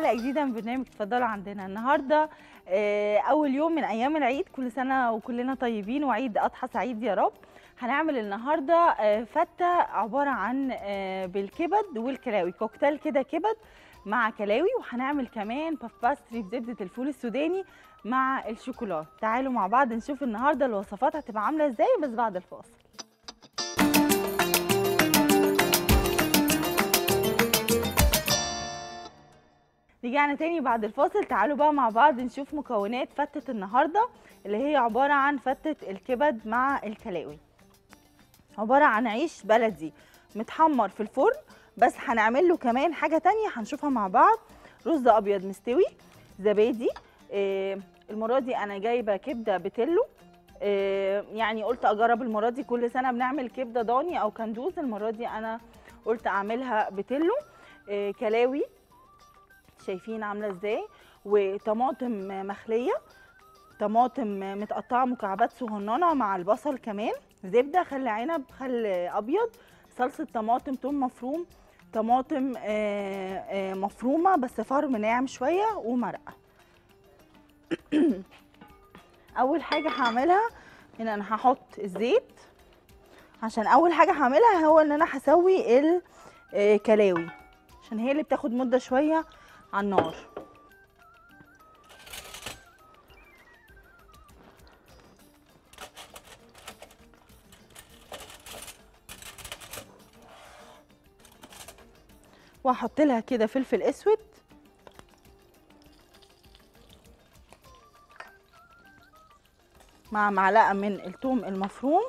حلقه جديده من برنامج اتفضلوا عندنا النهارده آه، اول يوم من ايام العيد كل سنه وكلنا طيبين وعيد اضحى سعيد يا رب هنعمل النهارده آه، فته عباره عن آه، بالكبد والكلاوي كوكتيل كده كبد مع كلاوي وهنعمل كمان باف باستري بزبده الفول السوداني مع الشوكولاته تعالوا مع بعض نشوف النهارده الوصفات هتبقى عامله ازاي بس بعد الفاصل رجعنا تاني بعد الفاصل تعالوا بقى مع بعض نشوف مكونات فتة النهاردة اللي هي عبارة عن فتة الكبد مع الكلاوي عبارة عن عيش بلدي متحمر في الفرن بس هنعمل له كمان حاجة تانية هنشوفها مع بعض رز أبيض مستوي زبادي آه المرة دي أنا جايبة كبدة بتلو آه يعني قلت أجرب المرة دي كل سنة بنعمل كبدة ضاني أو كندوز المرة دي أنا قلت أعملها بتلو آه كلاوي شايفين عامله ازاي وطماطم مخليه طماطم متقطعه مكعبات صغننه مع البصل كمان زبده خل عنب خل ابيض صلصه طماطم توم مفروم طماطم آه، آه، مفرومه بس فرم ناعم شويه ومرقه اول حاجه هعملها ان انا هحط الزيت عشان اول حاجه هعملها هو ان انا هسوي الكلاوي عشان هي اللي بتاخد مده شويه على النار واحط لها كده فلفل اسود مع معلقه من الثوم المفروم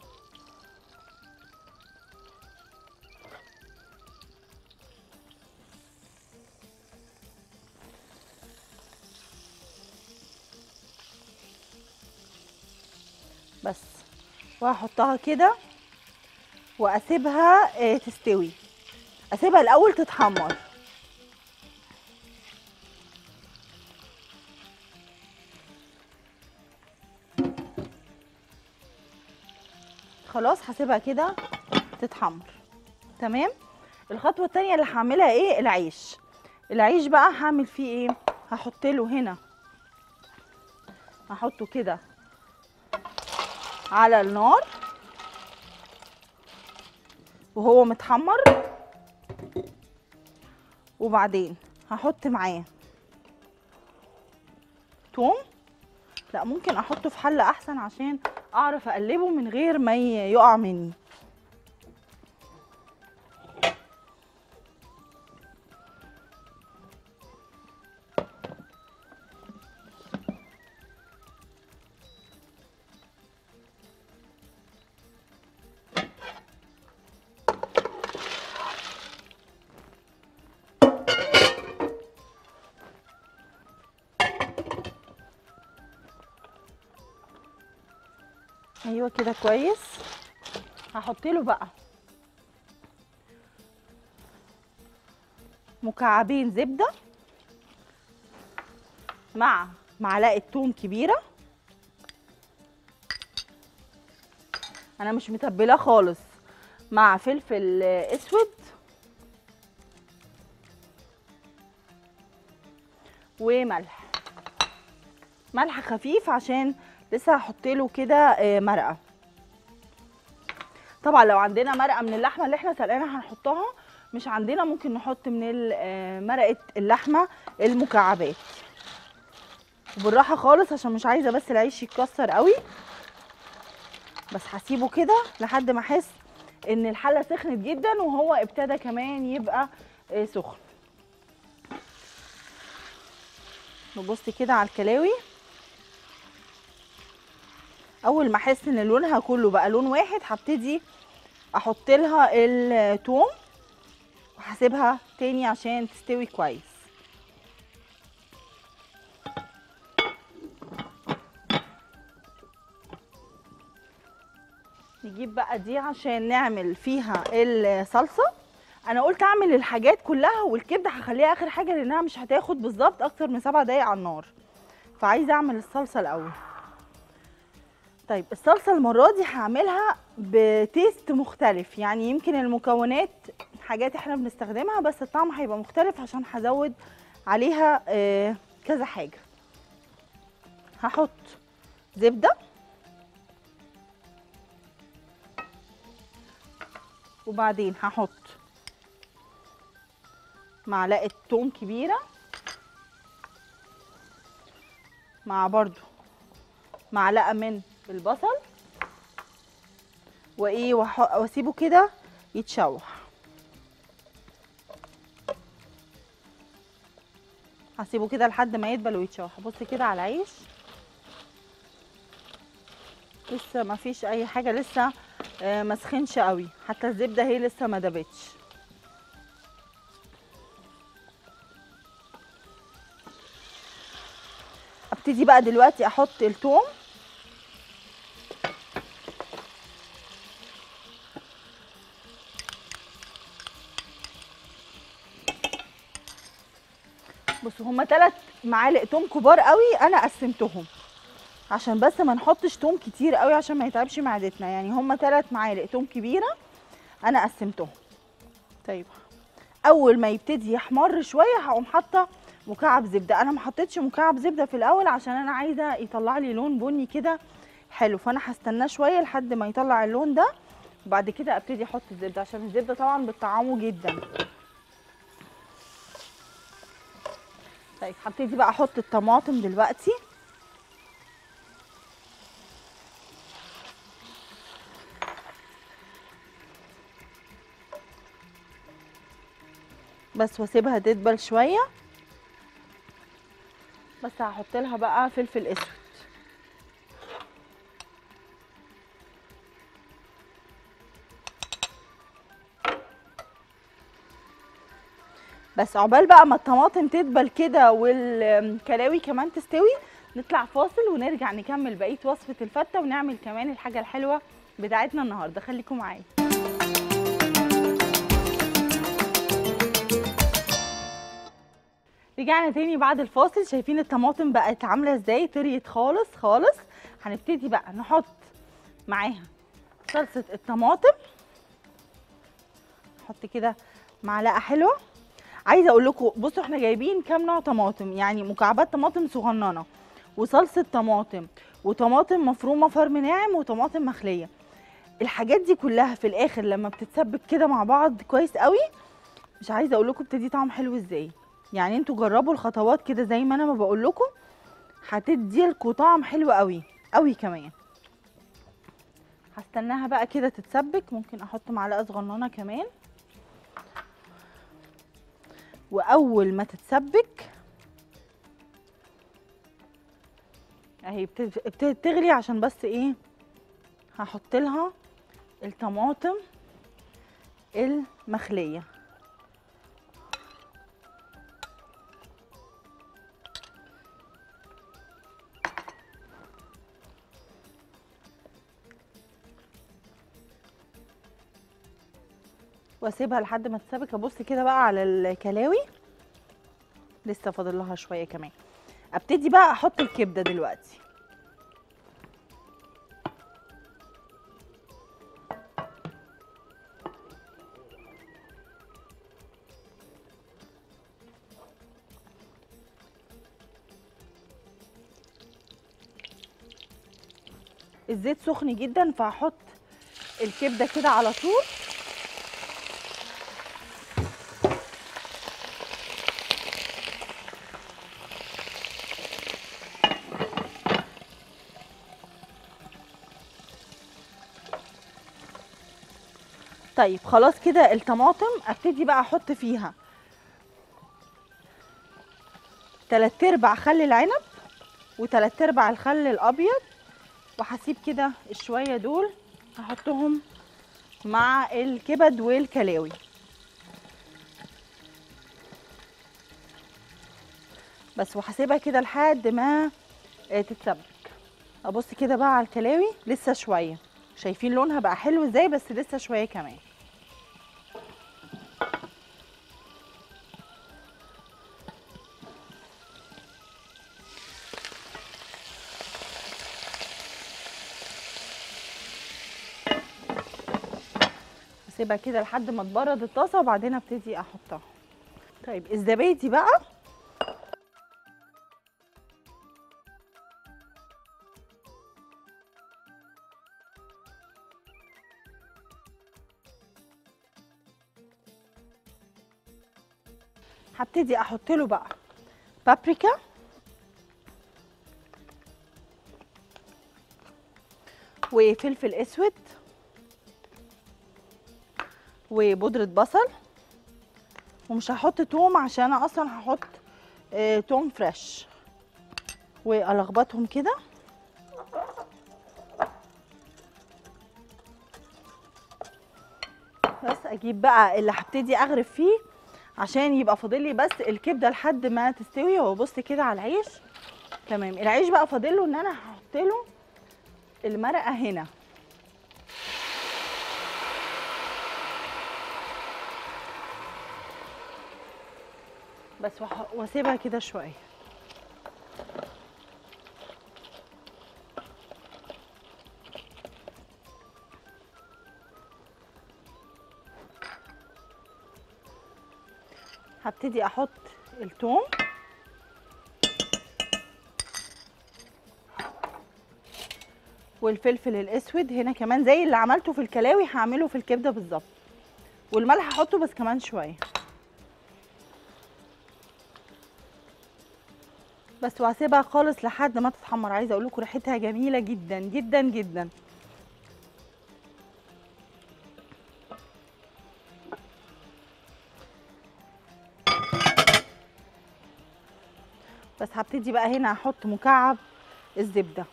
بس وهحطها كده واسيبها آه، تستوي اسيبها الاول تتحمر خلاص هسيبها كده تتحمر تمام الخطوه التانية اللي هعملها ايه العيش العيش بقى هعمل فيه ايه هحط له هنا هحطه كده على النار وهو متحمر وبعدين هحط معاه توم لا ممكن احطه في حله احسن عشان اعرف اقلبه من غير ما ي- يقع مني ايوه كده كويس هحط له بقى مكعبين زبده مع معلقه توم كبيره انا مش متبلاه خالص مع فلفل اسود وملح ملح خفيف عشان لسه هحط له كده آه، مرقه طبعا لو عندنا مرقه من اللحمه اللي احنا سلقناها هنحطها مش عندنا ممكن نحط من ال- آه، مرقه اللحمه المكعبات وبالراحه خالص عشان مش عايزه بس العيش يتكسر قوي بس هسيبه كده لحد ما احس ان الحله سخنت جدا وهو ابتدى كمان يبقى آه، سخن نبص كده على الكلاوي اول ما احس ان لونها كله بقى لون واحد هبتدي احط لها الثوم وهسيبها تاني عشان تستوي كويس نجيب بقى دي عشان نعمل فيها الصلصه انا قلت اعمل الحاجات كلها والكبده هخليها اخر حاجه لانها مش هتاخد بالظبط اكتر من سبع دقايق على النار فعايزه اعمل الصلصه الاول طيب الصلصه المره دي هعملها بتيست مختلف يعني يمكن المكونات حاجات احنا بنستخدمها بس الطعم هيبقى مختلف عشان هزود عليها آه، كذا حاجه هحط زبده وبعدين هحط معلقه توم كبيره مع برضو معلقه من البصل وايه وأح- واسيبه كده يتشوح هسيبه كده لحد ما يدبل ويتشوح بص كده على العيش لسه ما فيش اي حاجه لسه آه، ما سخنش قوي حتى الزبده هي لسه ما دابتش ابتدي بقى دلوقتي احط الثوم بصوا هما ثلاث معالق توم كبار قوي انا قسمتهم عشان بس ما نحطش توم كتير قوي عشان ما يتعبش معدتنا يعني هما ثلاث معالق توم كبيره انا قسمتهم طيب اول ما يبتدي يحمر شويه هقوم حاطه مكعب زبده انا ما حطيتش مكعب زبده في الاول عشان انا عايزه يطلع لي لون بني كده حلو فانا هستناه شويه لحد ما يطلع اللون ده وبعد كده ابتدي احط الزبده عشان الزبده طبعا بتطعمه جدا طيب هبتدي بقى احط الطماطم دلوقتي بس واسيبها تدبل شويه بس هحط لها بقى فلفل اسود بس عقبال بقى ما الطماطم تدبل كده والكلاوي كمان تستوي نطلع فاصل ونرجع نكمل بقيه وصفه الفته ونعمل كمان الحاجه الحلوه بتاعتنا النهارده خليكم معايا رجعنا تاني بعد الفاصل شايفين الطماطم بقت عامله ازاي طريت خالص خالص هنبتدي بقى نحط معاها صلصه الطماطم نحط كده معلقه حلوه عايزه اقول لكم بصوا احنا جايبين كام نوع طماطم يعني مكعبات طماطم صغننه وصلصه طماطم وطماطم مفرومه فرم ناعم وطماطم مخليه الحاجات دي كلها في الاخر لما بتتسبك كده مع بعض كويس قوي مش عايزه اقول لكم بتدي طعم حلو ازاي يعني انتوا جربوا الخطوات كده زي ما انا ما بقول لكم هتدي لكم طعم حلو قوي قوي كمان هستناها بقى كده تتسبك ممكن احط معلقه صغننه كمان واول ما تتسبك اهي ابتدت ابتدت تغلي عشان بس ايه هحط لها الطماطم المخليه واسيبها لحد ما تتسبك ابص كده بقى على الكلاوي لسه فاضل لها شويه كمان ابتدي بقى احط الكبده دلوقتي الزيت سخن جدا فهحط الكبده كده على طول طيب خلاص كده الطماطم ابتدي بقى احط فيها تلات ارباع خل العنب وتلات ارباع الخل الابيض وهسيب كده الشويه دول هحطهم مع الكبد والكلاوي بس وهسيبها كده لحد ما آه، تتسبك ابص كده بقى على الكلاوي لسه شويه شايفين لونها بقى حلو ازاي بس لسه شويه كمان اسيبها كده لحد ما تبرد الطاسه وبعدين ابتدي احطها طيب الزبادي بقى هبتدي احط له بقى بابريكا وفلفل اسود وبودرة بصل ومش هحط توم عشان انا اصلا هحط آه توم فريش والخبطهم كده بس اجيب بقى اللي هبتدي اغرف فيه عشان يبقى فاضل لي بس الكبده لحد ما تستوي وابص كده على العيش تمام العيش بقى فاضل له ان انا هحط له المرقه هنا بس وح- واسيبها كده شويه هبتدي احط الثوم والفلفل الاسود هنا كمان زي اللي عملته في الكلاوي هعمله في الكبده بالظبط والملح هحطه بس كمان شويه بس وهسيبها خالص لحد ما تتحمر عايزه اقول لكم ريحتها جميله جدا جدا جدا بس هبتدي بقى هنا احط مكعب الزبده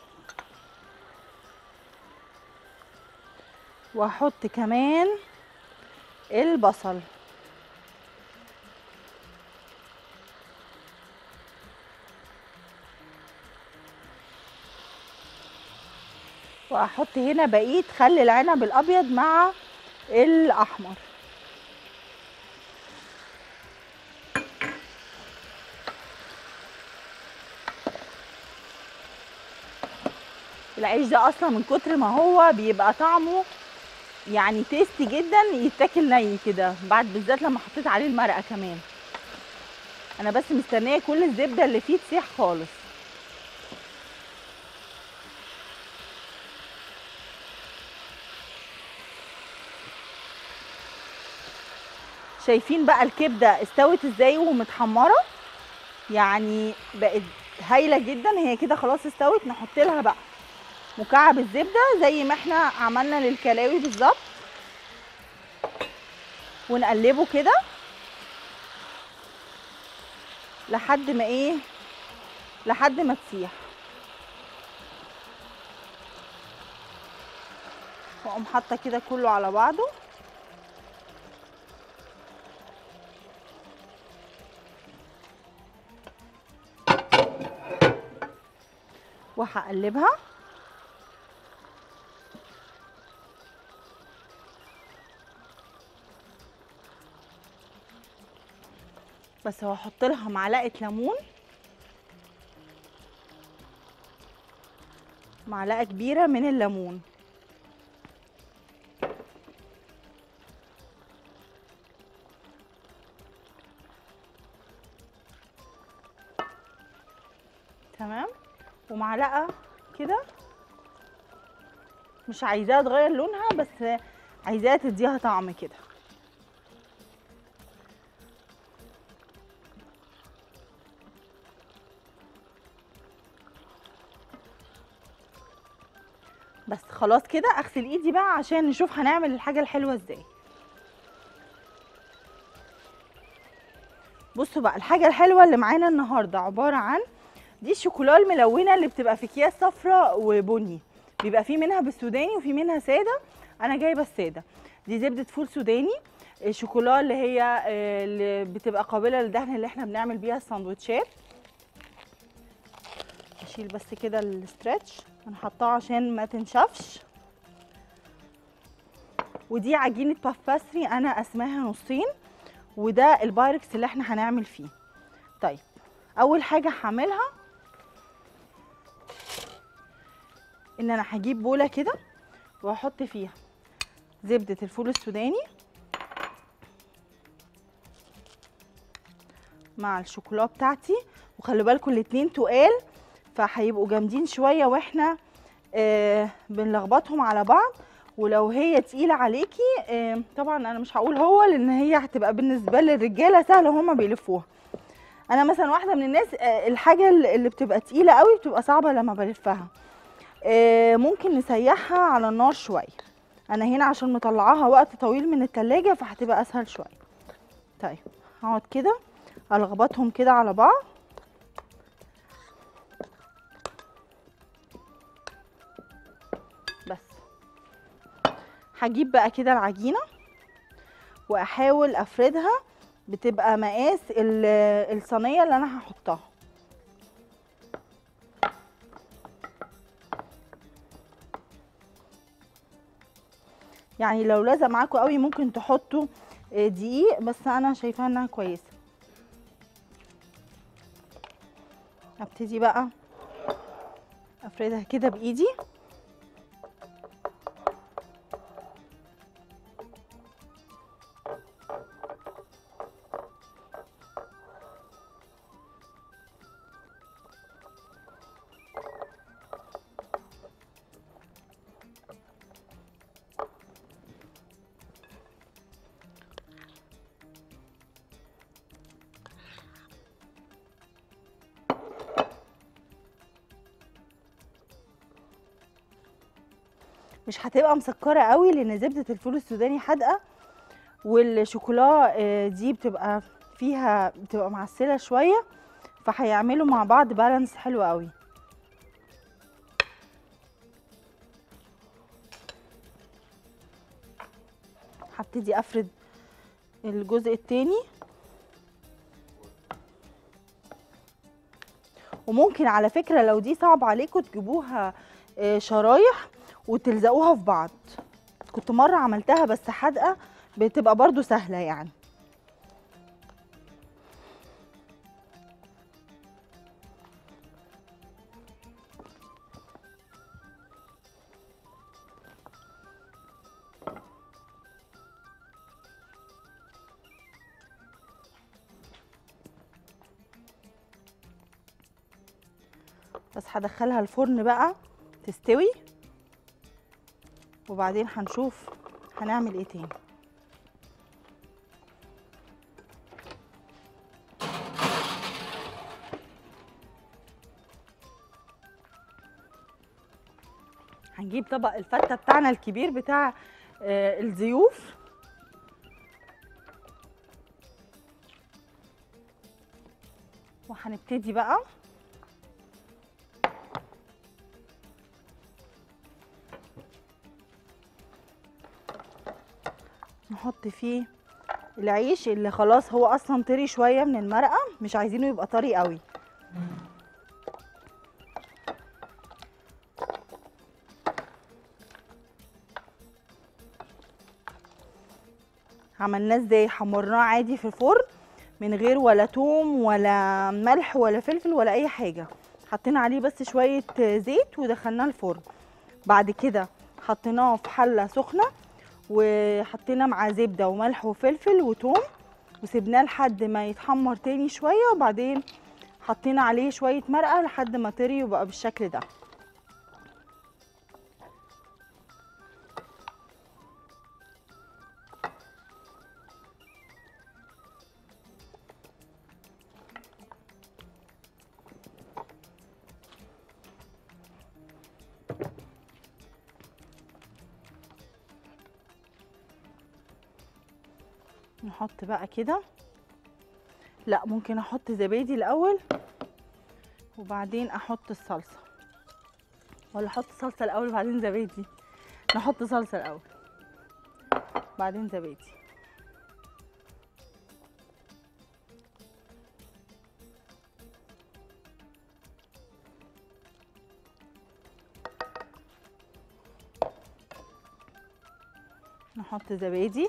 واحط كمان البصل واحط هنا بقيه خل العنب الابيض مع الاحمر العيش ده اصلا من كتر ما هو بيبقى طعمه يعني تيستي جدا يتاكل ني كده بعد بالذات لما حطيت عليه المرقه كمان انا بس مستنيه كل الزبده اللي فيه تسيح خالص شايفين بقى الكبده استوت ازاي ومتحمره يعني بقت هايله جدا هي كده خلاص استوت نحط لها بقى مكعب الزبده زي ما احنا عملنا للكلاوي بالظبط ونقلبه كده لحد ما ايه لحد ما تسيح واقوم حاطه كده كله على بعضه وهقلبها بس هحط لها معلقه ليمون معلقه كبيره من الليمون تمام ومعلقه كده مش عايزاها تغير لونها بس عايزاها تديها طعم كده بس خلاص كده اغسل ايدي بقى عشان نشوف هنعمل الحاجه الحلوه ازاي بصوا بقى الحاجه الحلوه اللي معانا النهارده عباره عن دي الشوكولاته الملونه اللي بتبقى في اكياس صفراء وبني بيبقى في منها بالسوداني وفي منها ساده انا جايبه الساده دي زبده فول سوداني الشوكولاته اللي هي آه، اللي بتبقى قابله للدهن اللي احنا بنعمل بيها السندوتشات اشيل بس كده الاسترتش انا حطاها عشان ما تنشفش ودي عجينه باف باستري انا قسماها نصين وده البايركس اللي احنا هنعمل فيه طيب اول حاجه هعملها ان انا هجيب بوله كده واحط فيها زبده الفول السوداني مع الشوكولاته بتاعتي وخلي بالكم الاتنين تقال فهيبقوا جامدين شويه واحنا آه بنلخبطهم على بعض ولو هي تقيله عليكي آه، طبعا انا مش هقول هو لان هي هتبقى بالنسبه للرجاله سهله هما بيلفوها انا مثلا واحده من الناس آه، الحاجه اللي بتبقى تقيله قوي بتبقى صعبه لما بلفها آه، ممكن نسيحها على النار شويه انا هنا عشان مطلعاها وقت طويل من التلاجة فهتبقى اسهل شويه طيب هقعد كده الخبطهم كده على بعض بس هجيب بقى كده العجينه واحاول افردها بتبقى مقاس ال- الصينيه اللي انا هحطها يعني لو لازق معاكوا قوي ممكن تحطوا آه، دقيق بس انا شايفاها انها كويسه ابتدي بقى افردها كده بايدي مش هتبقى مسكره قوي لان زبده الفول السوداني حادقه والشوكولا آه، دي بتبقى فيها بتبقى معسله شويه فهيعملوا مع بعض بالانس حلو قوي هبتدي افرد الجزء التاني وممكن على فكره لو دي صعب عليكم تجيبوها آه، شرايح وتلزقوها في بعض كنت مره عملتها بس حادقه بتبقى برضو سهله يعني بس هدخلها الفرن بقى تستوي وبعدين هنشوف هنعمل ايه تاني هنجيب طبق الفتة بتاعنا الكبير بتاع آه، الضيوف وهنبتدي بقى نحط فيه العيش اللي خلاص هو اصلا طري شويه من المرقه مش عايزينه يبقى طري قوي عملناه ازاي حمرناه عادي في الفرن من غير ولا توم ولا ملح ولا فلفل ولا اي حاجه حطينا عليه بس شويه زيت ودخلناه الفرن بعد كده حطيناه في حله سخنه وحطينا معاه زبده وملح وفلفل وتوم وسيبناه لحد ما يتحمر تاني شويه وبعدين حطينا عليه شويه مرقه لحد ما طري وبقى بالشكل ده نحط بقى كده لا ممكن احط زبادي الاول وبعدين احط الصلصه ولا احط صلصه الاول وبعدين زبادي نحط صلصه الاول بعدين زبادي نحط زبادي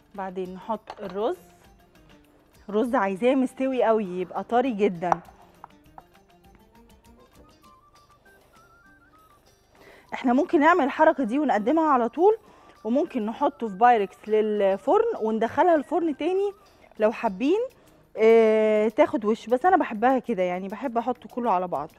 بعدين نحط الرز الرز عايزاه مستوي قوي يبقى طري جدا احنا ممكن نعمل الحركه دي ونقدمها على طول وممكن نحطه في بايركس للفرن وندخلها الفرن تاني لو حابين اه تاخد وش بس انا بحبها كده يعني بحب احطه كله على بعضه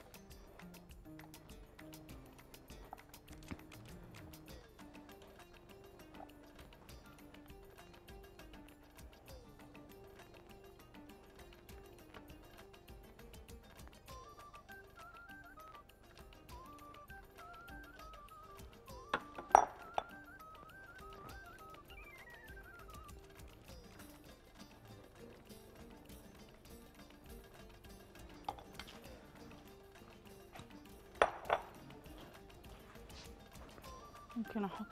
ممكن احط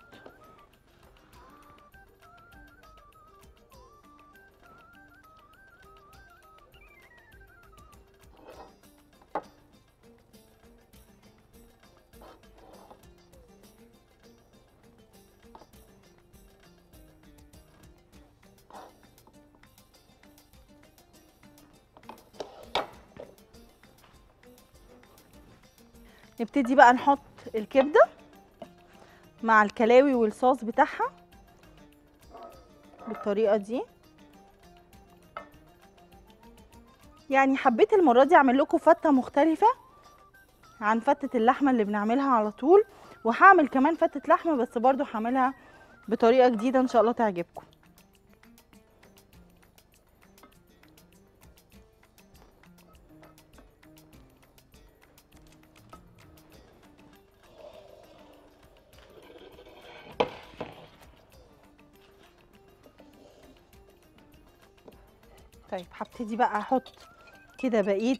نبتدي بقى نحط الكبده مع الكلاوي والصوص بتاعها بالطريقه دي يعني حبيت المره دي اعمل لكم فته مختلفه عن فتة اللحمة اللي بنعملها على طول وهعمل كمان فتة لحمة بس برضو هعملها بطريقة جديدة ان شاء الله تعجبكم طيب هبتدي بقى احط كده بقيه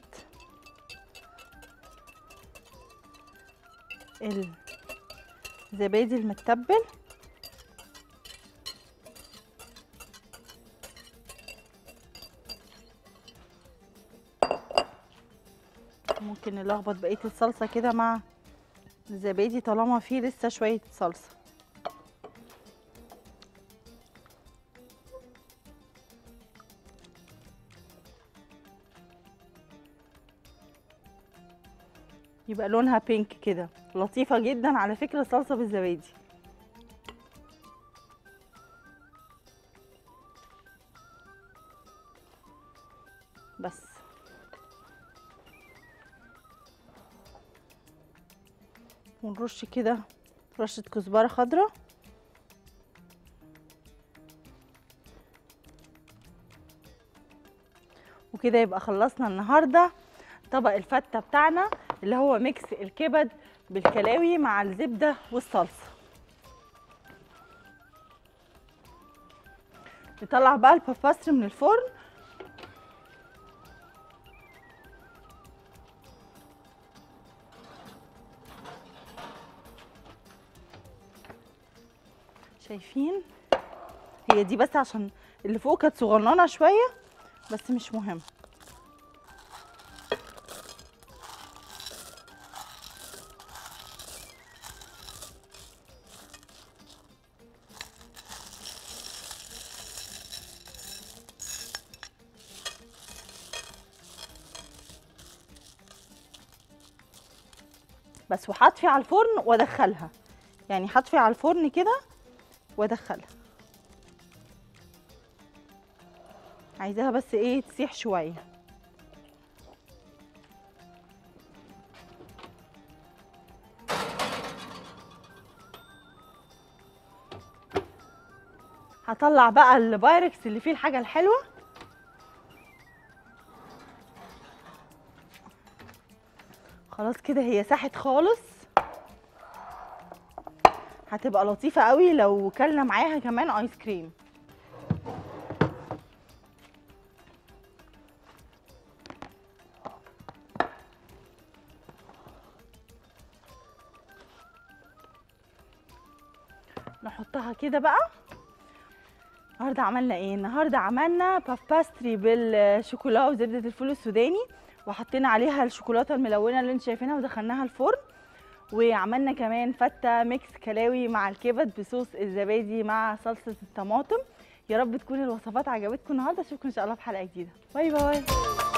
الزبادي المتبل ممكن نلخبط بقيه الصلصه كده مع الزبادي طالما فيه لسه شويه صلصه يبقى لونها بينك كده لطيفة جدا على فكرة صلصة بالزبادي بس ونرش كده رشة كزبرة خضراء وكده يبقى خلصنا النهارده طبق الفتة بتاعنا اللي هو ميكس الكبد بالكلاوي مع الزبدة والصلصة نطلع بقى الباباستر من الفرن شايفين هي دي بس عشان اللي فوق كانت صغننه شويه بس مش مهم بس وهطفي على الفرن وادخلها يعني هطفي على الفرن كده وادخلها عايزاها بس ايه تسيح شويه هطلع بقى البايركس اللي فيه الحاجه الحلوه خلاص كده هي ساحت خالص هتبقى لطيفه قوي لو كلنا معاها كمان ايس كريم نحطها كده بقى النهارده عملنا ايه النهارده عملنا باف باستري بالشوكولا وزبده الفول السوداني وحطينا عليها الشوكولاته الملونه اللي انتم شايفينها ودخلناها الفرن وعملنا كمان فته ميكس كلاوي مع الكبد بصوص الزبادي مع صلصه الطماطم يا رب تكون الوصفات عجبتكم النهارده اشوفكم ان شاء الله في حلقه جديده باي باي